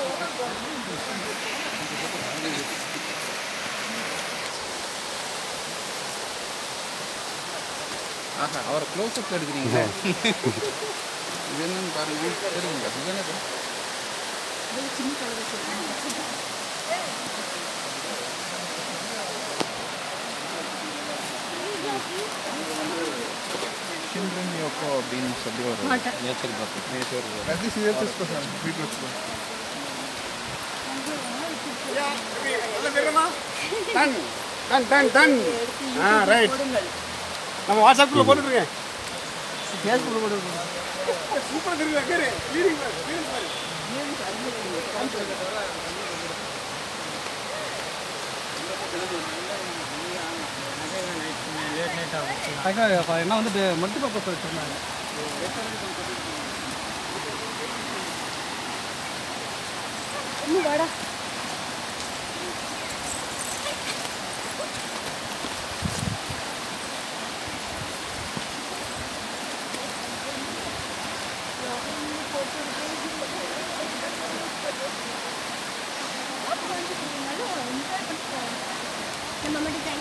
ஆஹா அவரை close up எடுக்கிறீங்க இது என்னன்னு பாருங்க தெரியுங்களா இது என்ன చిల్డ్రన్ యొక్క அப்படின்னு சொல்லி ஒரு நேச்சர் பார்த்து நேச்சர் అది సీరియస్ తీసుకోసాను వీటిలో వచ్చి டன் டன் டன் டன் ஆ ரைட் நம்ம வாட்ஸ்அப்பில் போட்டுருங்க ஃபேஸ்புக்கில் போட்டுருங்க சூப்பராக தெரியுங்க கேரு லீடிங் பாரு லீடிங் பாரு என்ன வந்துட்டு மல்டி பர்பஸ் வச்சுருந்தாங்க இன்னும் வாடா நம்ம மட்டும்